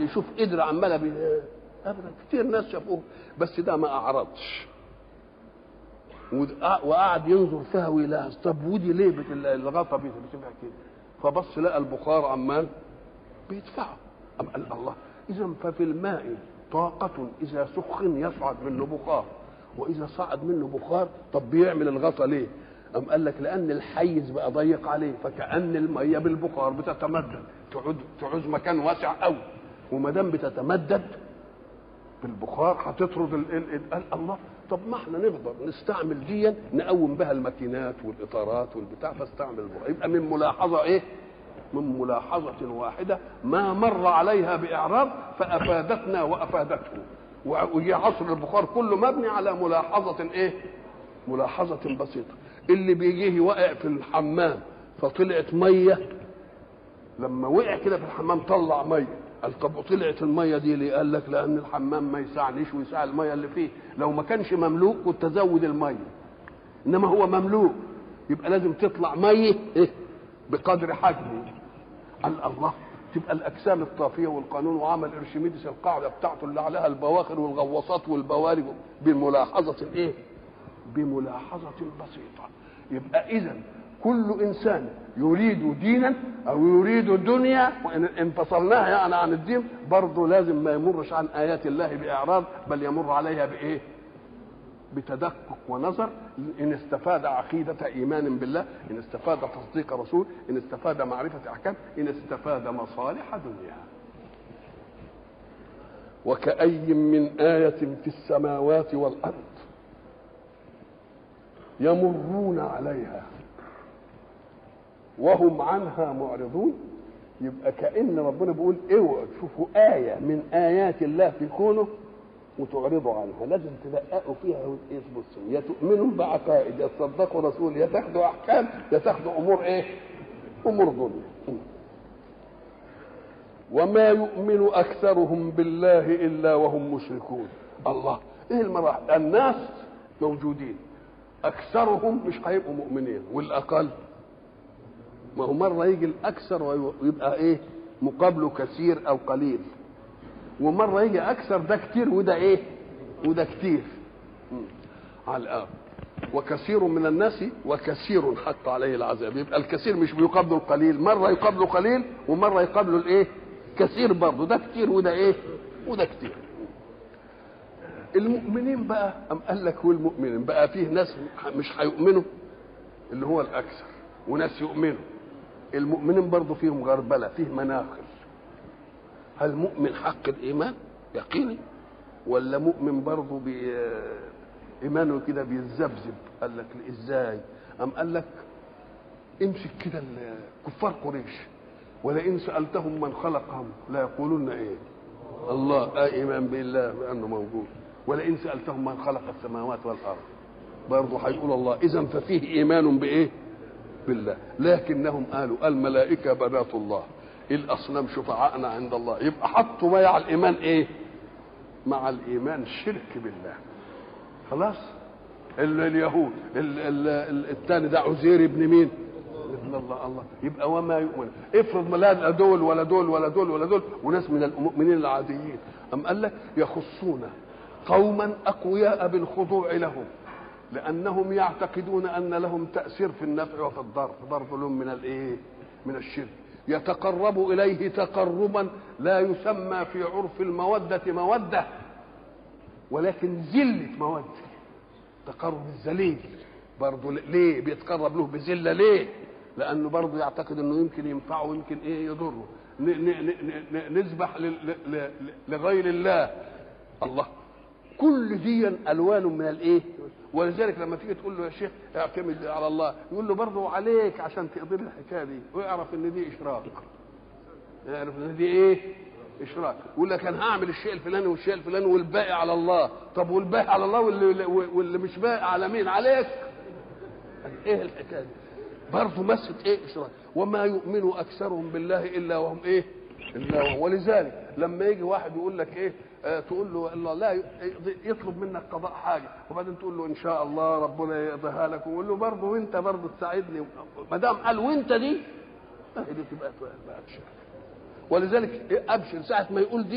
يشوف قدر عماله بي... ابدا كتير ناس شافوه بس ده ما اعرضش وقعد ينظر فيها ويلاحظ طب ودي ليه بت... الغطا بتبقى كده فبص لقى البخار عمال بيدفعه أم قال الله اذا ففي الماء طاقة إذا سخن يصعد منه بخار وإذا صعد منه بخار طب بيعمل الغطا ليه؟ أم قال لك لأن الحيز بقى ضيق عليه فكأن المية بالبخار بتتمدد تعود تعوز مكان واسع قوي وما دام بتتمدد بالبخار هتطرد ال ال قال الله طب ما احنا نقدر نستعمل دي نقوم بها الماكينات والاطارات والبتاع فاستعمل البخار يبقى من ملاحظه ايه؟ من ملاحظة واحدة ما مر عليها بإعراب فأفادتنا وأفادته وجي عصر البخار كله مبني على ملاحظة إيه؟ ملاحظة بسيطة اللي بيجيه واقع في الحمام فطلعت مية لما وقع كده في الحمام طلع مية قال طب طلعت المية دي ليه؟ قال لك لأن الحمام ما يسعنيش ويسع المية اللي فيه لو ما كانش مملوء كنت أزود المية إنما هو مملوء يبقى لازم تطلع مية إيه؟ بقدر حجمه قال الله تبقى الاجسام الطافيه والقانون وعمل ارشميدس القاعده بتاعته اللي عليها البواخر والغواصات والبوارج بملاحظه ايه؟ بملاحظه بسيطه يبقى اذا كل انسان يريد دينا او يريد دنيا وان انفصلناها يعني عن الدين برضه لازم ما يمرش عن ايات الله باعراض بل يمر عليها بايه؟ بتدقق ونظر ان استفاد عقيده ايمان بالله ان استفاد تصديق رسول ان استفاد معرفه احكام ان استفاد مصالح دنيا وكأي من آية في السماوات والأرض يمرون عليها وهم عنها معرضون يبقى كأن ربنا بيقول اوعوا تشوفوا آية من آيات الله في كونه وتعرضوا عنها لازم تدققوا فيها وتبصوا يا تؤمنوا بعقائد يا تصدقوا رسول يا تاخدوا احكام يا تاخدوا امور ايه؟ امور دنيا وما يؤمن اكثرهم بالله الا وهم مشركون الله ايه المراحل الناس موجودين اكثرهم مش هيبقوا مؤمنين والاقل ما هو مره يجي الاكثر ويبقى ايه مقابله كثير او قليل ومره يجي اكثر ده كتير وده ايه وده كتير على الآن وكثير من الناس وكثير حق عليه العذاب يبقى الكثير مش بيقابله القليل مره يقابله قليل ومره يقابله الايه كثير برضه ده كتير وده ايه وده كتير المؤمنين بقى أم قال لك والمؤمنين بقى فيه ناس مش هيؤمنوا اللي هو الأكثر وناس يؤمنوا المؤمنين برضه فيهم غربلة فيه مناخل هل مؤمن حق الإيمان يقيني ولا مؤمن برضه بي إيمانه كده بيتذبذب قال لك إزاي أم قال لك امسك كده كفار قريش ولئن سألتهم من خلقهم لا يقولون إيه الله آه إيمان بالله بأنه موجود ولئن سألتهم من خلق السماوات والأرض برضه هيقول الله إذا ففيه إيمان بإيه بالله لكنهم قالوا الملائكة بنات الله الأصنام شفعاءنا عند الله يبقى حطوا مع الإيمان إيه مع الإيمان شرك بالله خلاص ال- اليهود ال- ال- الثاني ده عزير ابن مين ابن الله الله يبقى وما يؤمن افرض ما لا دول ولا دول ولا دول ولا دول وناس من المؤمنين العاديين أم قال لك يخصون قوما أقوياء بالخضوع لهم لأنهم يعتقدون أن لهم تأثير في النفع وفي الضر برضه لهم من الإيه من الشرك يتقرب إليه تقربا لا يسمى في عرف المودة مودة ولكن زلة مودة تقرب الذليل برضه ليه بيتقرب له بذلة ليه لأنه برضه يعتقد أنه يمكن ينفعه ويمكن إيه يضره ن- ن- ن- ن- نذبح لل- ل- ل- لغير الله الله كل دي الوان من الايه ولذلك لما تيجي تقول له يا شيخ اعتمد على الله يقول له برضه عليك عشان تقضي لي الحكايه دي ويعرف ان دي اشراك يعرف ان دي ايه اشراك يقول لك انا هعمل الشيء الفلاني والشيء الفلاني والباقي على الله طب والباقي على الله واللي, واللي مش باقي على مين عليك ايه الحكايه دي برضه مسه ايه اشراك وما يؤمن اكثرهم بالله الا وهم ايه الا وهم ولذلك لما يجي واحد يقول لك ايه آه تقول له الله لا ي- يطلب منك قضاء حاجه وبعدين تقول له ان شاء الله ربنا يقضيها لك ويقول له برضه وانت برضه تساعدني ما دام قال وانت دي آه دي تبقى بقى شرك ولذلك إيه ابشر ساعه ما يقول دي